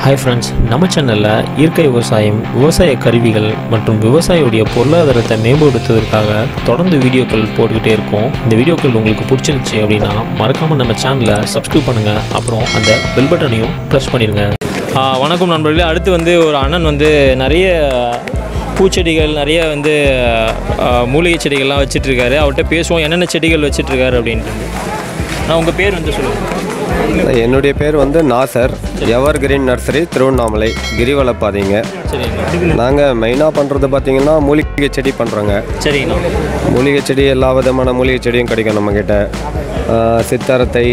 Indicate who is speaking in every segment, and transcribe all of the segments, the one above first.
Speaker 1: Hi friends நம்ம சேனலில் இயற்கை விவசாயம் விவசாய கருவிகள் மற்றும் விவசாயியுடைய பொருளாதாரத்தை மேம்படுத்துவதற்காக தொடர்ந்து வீடியோக்கள் போட்டுக்கிட்டே இருக்கோம் இந்த வீடியோக்கள் உங்களுக்கு பிடிச்சிருந்துச்சி அப்படின்னா மறக்காமல் நம்ம சேனலை சப்ஸ்கிரைப் பண்ணுங்கள் அப்புறம் அந்த பெல் பட்டனையும் ப்ரெஸ் பண்ணிடுங்க
Speaker 2: ஆ, வணக்கம் நண்பர்களே அடுத்து வந்து ஒரு அண்ணன் வந்து நிறைய பூச்செடிகள் நிறைய வந்து ஆ, மூலிகை செடிகள்லாம் வச்சிட்ருக்காரு அவர்கிட்ட பேசுவோம் என்னென்ன செடிகள் வச்சிட்ருக்காரு அப்படின்ட்டு நான் உங்கள் பேர் வந்து சொல்லுங்கள்
Speaker 3: என்னுடைய பேர் வந்து Nasar evergreen nursery Tiruvannamalai கிரிவலப்பாதைங்க
Speaker 2: சரிங்கண்ணா
Speaker 3: நாங்கள் மெயினாக பண்ணுறது பார்த்தீங்கன்னா மூலிகை செடி பண்ணுறோங்க
Speaker 2: சரிங்கண்ணா
Speaker 3: மூலிகை செடி எல்லா விதமான மூலிகை செடியும் கிடைக்கும் நம்மக்கிட்ட ஆஹ் சித்தரத்தை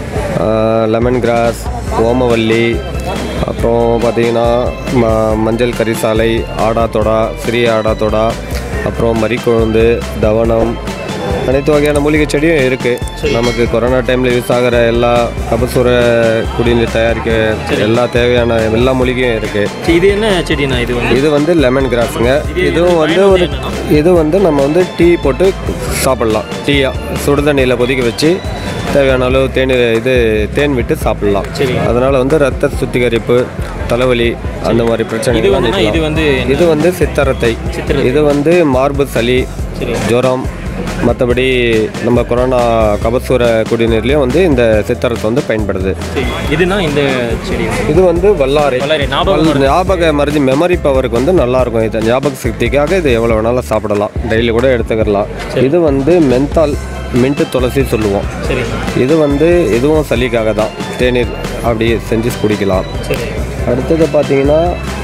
Speaker 3: லெமன் கிராஸ் ஓமவல்லி அப்புறம் பார்த்தீங்கன்னா ம மஞ்சள் கரிசாலை ஆடாத்தொடா சிறிய ஆடாத்தொடா அப்புறம் மறிக்கொழுந்து தவனம் அனைத்து வகையான மூலிகை செடியும் இருக்குது நமக்கு கொரோனா டைமில் யூஸ் ஆகிற எல்லா கபசுர குடிநீர் தயாரிக்க எல்லா தேவையான எல்லா மூலிகையும் இருக்குது
Speaker 2: சரி, இது என்ன செடிண்ணா இது வந்து
Speaker 3: இது வந்து லெமன் கிராஸுங்க இதுவும் வந்து ஒரு இது வந்து நம்ம வந்து டீ போட்டு சாப்பிட்லாம் டீயா சுடுதண்ணியில் கொதிக்க வச்சு தேவையான அளவு தேன் இது தேன் விட்டு சாப்பிட்லாம்
Speaker 2: சரி.
Speaker 3: அதனால் வந்து ரத்த சுத்திகரிப்பு தலைவலி அந்த மாதிரி பிரச்சனை
Speaker 2: இது வந்துண்ணா இது வந்து
Speaker 3: இது வந்து சித்தரத்தை
Speaker 2: சித்திரத்தை.
Speaker 3: இது வந்து மார்பு சளி
Speaker 2: சரி.
Speaker 3: ஜுரம் மற்றபடி நம்ம கொரோனா கபசூர குடிநீர்லேயும் வந்து இந்த சித்தரத்தை வந்து பயன்படுது
Speaker 2: சரி, இதுனா இந்த செடி
Speaker 3: இது வந்து வல்லாரை
Speaker 2: வல்லாரை, ஞாபகம்
Speaker 3: வல்- ஞாபக மருதி மெமரி பவருக்கு வந்து நல்லா இருக்கும் இது ஞாபக சக்திக்காக இது எவ்வளோ வேணாலும் சாப்பிடலாம் டெய்லி கூட எடுத்துக்கலாம் இது வந்து மென்தால் மின்ட்டு துளசி சொல்லுவோம்
Speaker 2: சரி
Speaker 3: இது வந்து இதுவும் சளிக்காக தான் தேநீர் அப்படி செஞ்சு குடிக்கலாம்
Speaker 2: சரி
Speaker 3: அடுத்தது பார்த்தீங்கன்னா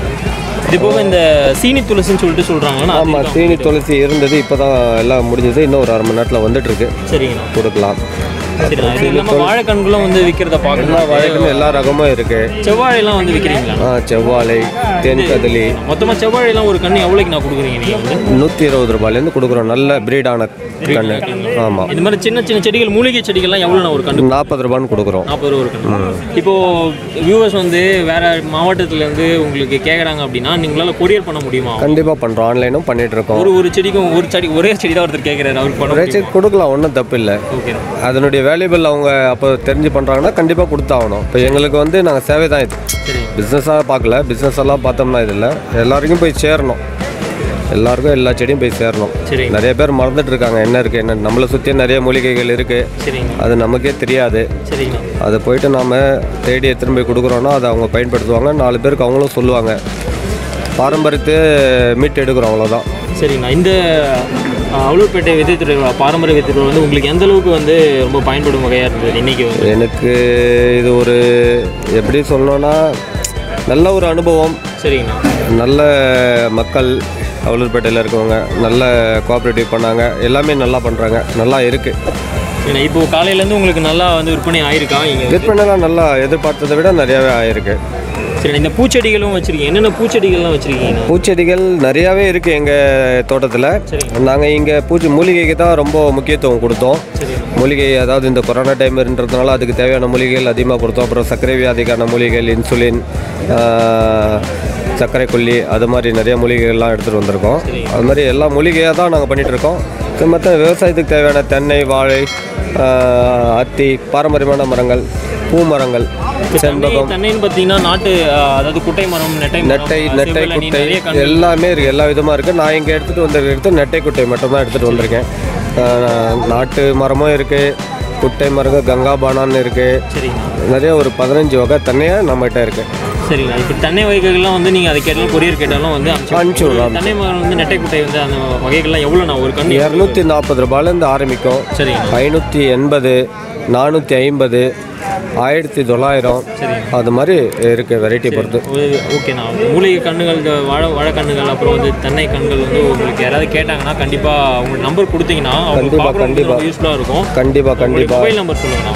Speaker 2: இது போக இந்த சீனி துளசின்னு சொல்லிட்டு சொல்கிறாங்களா
Speaker 3: ஆமாம் சீனி துளசி இருந்தது இப்போ தான் எல்லாம் முடிஞ்சது இன்னும் ஒரு அரை மணி நேரத்தில் வந்துட்டு இருக்கு
Speaker 2: சரிங்கண்ணா
Speaker 3: கொடுக்கலாம்
Speaker 2: சரிண்ணா இது இல்லாமல் வாழைக்கண்களும் வந்து விற்கிறத
Speaker 3: எல்லா
Speaker 2: பார்க்கலாம்
Speaker 3: வாழைக்கும் எல்லா ரகமும் இருக்கு
Speaker 2: செவ்வாழைலாம் வந்து விற்கிறீங்களா
Speaker 3: ஆ, செவ்வாழை தேன் கதலி
Speaker 2: மொத்தமாக செவ்வாழைலாம் ஒரு கண்ணு எவ்வளோக்கு நான் கொடுக்குறீங்க நீங்கள் வந்து
Speaker 3: நூற்றி இருபது ரூபாயிலேருந்து கொடுக்குறோம் நல்ல பிரீடான கண்ணு ஆமாம்
Speaker 2: இந்த மாதிரி சின்ன சின்ன செடிகள் மூலிகை செடிகள்லாம் எவ்வளோ ஒரு கண்ணு
Speaker 3: நாற்பது ரூபான்னு கொடுக்குறோம்
Speaker 2: நாற்பது ரூபா ஒரு கண்ணு இப்போ வியூவர்ஸ் வந்து வேற மாவட்டத்துல இருந்து உங்களுக்கு கேட்குறாங்க அப்படின்னா நீங்களால கொரியர் பண்ண முடியுமா
Speaker 3: கண்டிப்பாக பண்ணுறோம் ஆன்லைனும் பண்ணிட்டு இருக்கோம்
Speaker 2: ஒரு ஒரு செடிக்கும் ஒரு செடி ஒரே செடி தான் ஒருத்தர் கேட்குறாரு அவருக்கு பண்ண முடியும்
Speaker 3: சரி கொடுக்கலாம் ஒன்றும் தப்பு இல்லை
Speaker 2: ஓகே
Speaker 3: அதனுடைய வேல்யூபிள் அவங்க அப்போ தெரிஞ்சு பண்ணுறாங்கன்னா கண்டிப்பாக கொடுத்தாகணும் இப்போ எங்களுக்கு வந்து நாங்கள் சேவை தான் இது
Speaker 2: சரி
Speaker 3: பிஸ்னஸாக பார்க்கல பிஸ்னஸ் எல்லாம் பார்த்தோம்னா இது இல்லை எல்லாருக்கும் போய் சேரணும் எல்லாருக்கும் எல்லா செடியும் போய் சேரணும்
Speaker 2: சரி
Speaker 3: நிறைய பேர் மறந்துட்டு இருக்காங்க என்ன இருக்குது என்ன நம்மளை சுற்றி நிறைய மூலிகைகள் இருக்குது
Speaker 2: சரிங்க
Speaker 3: அது நமக்கே தெரியாது
Speaker 2: சரிங்கண்ணா
Speaker 3: அதை போயிட்டு நாம் தேடி எடுத்துன்னு போய் கொடுக்குறோன்னா அதை அவங்க பயன்படுத்துவாங்க நாலு பேருக்கு அவங்களும் சொல்லுவாங்க பாரம்பரியத்தை மீட்டு எடுக்கிறோம் அவ்வளோதான்
Speaker 2: சரிங்கண்ணா இந்த அவ்வளோப்பேட்டை விதை திருவிழா பாரம்பரிய விதை திருவிழா வந்து உங்களுக்கு எந்த அளவுக்கு வந்து ரொம்ப பயன்படும் வகையாக இருந்தது இன்னைக்கு வந்து
Speaker 3: எனக்கு இது ஒரு எப்படி சொல்லணும்னா நல்ல ஒரு அனுபவம்
Speaker 2: சரிங்கண்ணா
Speaker 3: நல்ல மக்கள் அவலூர்பேட்டையில் இருக்கவங்க நல்ல கோஆப்ரேட்டிவ் பண்ணாங்க எல்லாமே நல்லா பண்ணுறாங்க நல்லா இருக்குது
Speaker 2: சரிண்ணா இப்போ காலையிலேருந்து உங்களுக்கு நல்லா வந்து விற்பனை ஆயிருக்கா இங்கே
Speaker 3: விற்பனைலாம் நல்லா எதிர்பார்த்ததை விட நிறையாவே ஆயிருக்கு
Speaker 2: சரி இந்த பூச்செடிகளும் வச்சிருக்கீங்க என்னென்ன பூச்செடிகள்லாம் வச்சிருக்கீங்க
Speaker 3: பூச்செடிகள் நிறையாவே இருக்குது எங்கள் தோட்டத்தில்
Speaker 2: சரிங்க.
Speaker 3: நாங்கள் இங்கே பூச்சி மூலிகைக்கு தான் ரொம்ப முக்கியத்துவம் கொடுத்தோம்
Speaker 2: சரி
Speaker 3: மூலிகை அதாவது இந்த கொரோனா டைம்ன்றதுனால அதுக்கு தேவையான மூலிகைகள் அதிகமாக கொடுத்தோம் அப்புறம் சர்க்கரை வியாதிக்கான மூலிகைகள் இன்சுலின் ஆஹ், சர்க்கரை கொல்லி அது மாதிரி நிறைய மூலிகைகள்லாம் எடுத்துகிட்டு வந்திருக்கோம் அது மாதிரி எல்லா மூலிகையாக தான் நாங்கள் பண்ணிகிட்ருக்கோம் மற்ற விவசாயத்துக்கு தேவையான தென்னை வாழை ஆஹ், அத்தி பாரம்பரியமான மரங்கள் பூ மரங்கள் செண்பகம்
Speaker 2: தென்னைன்னு பார்த்தீங்கன்னா நாட்டு ஆ, அதாவது குட்டை மரம் நெட்டை மரம்,
Speaker 3: நெட்டை
Speaker 2: ஆ,
Speaker 3: நெட்டை
Speaker 2: செவ்வெளி,
Speaker 3: குட்டை
Speaker 2: நிறைய கன்று.
Speaker 3: எல்லாமே இருக்குது எல்லா விதமாக இருக்குது நான் இங்கே எடுத்துகிட்டு வந்திருக்கிறது நெட்டை குட்டை மட்டும் தான் எடுத்துகிட்டு வந்திருக்கேன் ஆஹ், நாட்டு மரமும் இருக்குது குட்டை மரங்க கங்கா பானான்னு இருக்குது
Speaker 2: சரிங்க
Speaker 3: நிறைய ஒரு பதினஞ்சு வகை தண்ணியாக நம்மகிட்ட இருக்குது
Speaker 2: சரிங்க இப்போ தென்னை வகைகள்லாம் வந்து நீங்கள் அதை கேட்டாலும் கொரியர் கேட்டாலும் வந்து அனுப்பிச்சு
Speaker 3: அனுப்பிச்சு விடுறோம்.
Speaker 2: தென்னை மரம் வந்து நெட்டை குட்டை வந்து அந்த வகைகள்லாம் எவ்வளோ நான் ஒரு கண்ணு
Speaker 3: இரநூத்தி நாற்பது ரூபாயிலேருந்து ஆரம்பிக்கும்
Speaker 2: சரிங்க
Speaker 3: ஐநூற்றி எண்பது நானூற்றி ஐம்பது ஆயிரத்தி தொள்ளாயிரம்
Speaker 2: சரிங்க
Speaker 3: அது மாதிரி இருக்குது வெரைட்டி பொறுத்து
Speaker 2: ஒரு- ஓகேண்ணா மூலிகை கண்ணுகள் இந்த வாழை வாழைக்கண்ணுகள் அப்புறம் வந்து தென்னை கண்கள் வந்து உங்களுக்கு யாராவது கேட்டாங்கன்னா கண்டிப்பாக உங்களுக்கு நம்பர் கொடுத்தீங்கன்னா அவங்க
Speaker 3: கண்டிப்பா,
Speaker 2: பார்க்குறவங்களுக்கு
Speaker 3: கண்டிப்பா.
Speaker 2: ரொம்ப யூஸ்ஃபுல்லாக இருக்கும்
Speaker 3: கண்டிப்பாக
Speaker 2: உங்களுடைய
Speaker 3: கண்டிப்பாக
Speaker 2: மொபைல் நம்பர் சொல்லுங்கண்ணா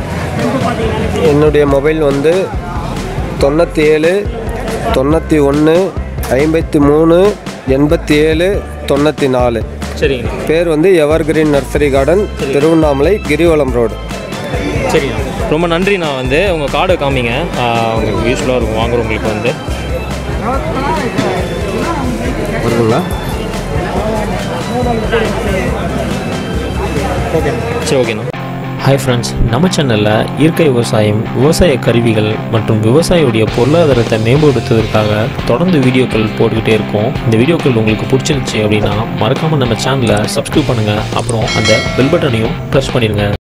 Speaker 3: என்னுடைய மொபைல் வந்து தொண்ணூற்றி ஏழு தொண்ணூற்றி ஒன்று ஐம்பத்தி மூணு எண்பத்தி ஏழு தொண்ணூற்றி நாலு
Speaker 2: சரிங்க
Speaker 3: பேர் வந்து evergreen nursery garden Tiruvannamalai Girivalam road
Speaker 2: சரிண்ணா ரொம்ப நன்றி நான் வந்து உங்கள் கார்டை காமிங்க ஆஹ் உங்களுக்கு யூஸ்ஃபுல்லாக இருக்கும் வாங்குறவங்களுக்கு வந்து
Speaker 3: வருதுங்களா
Speaker 2: சரி ஓகேண்ணா
Speaker 1: ஹாய் ஃப்ரெண்ட்ஸ் நம்ம சேனலில் இயற்கை விவசாயம் விவசாய கருவிகள் மற்றும் விவசாயியுடைய பொருளாதாரத்தை மேம்படுத்துவதற்காக தொடர்ந்து வீடியோக்கள் போட்டுக்கிட்டே இருக்கோம் இந்த வீடியோக்கள் உங்களுக்கு பிடிச்சிருந்துச்சி அப்படின்னா மறக்காமல் நம்ம சேனலை சப்ஸ்கிரைப் பண்ணுங்கள் அப்புறம் அந்த பெல் பட்டனையும் ப்ரெஸ் பண்ணிடுங்க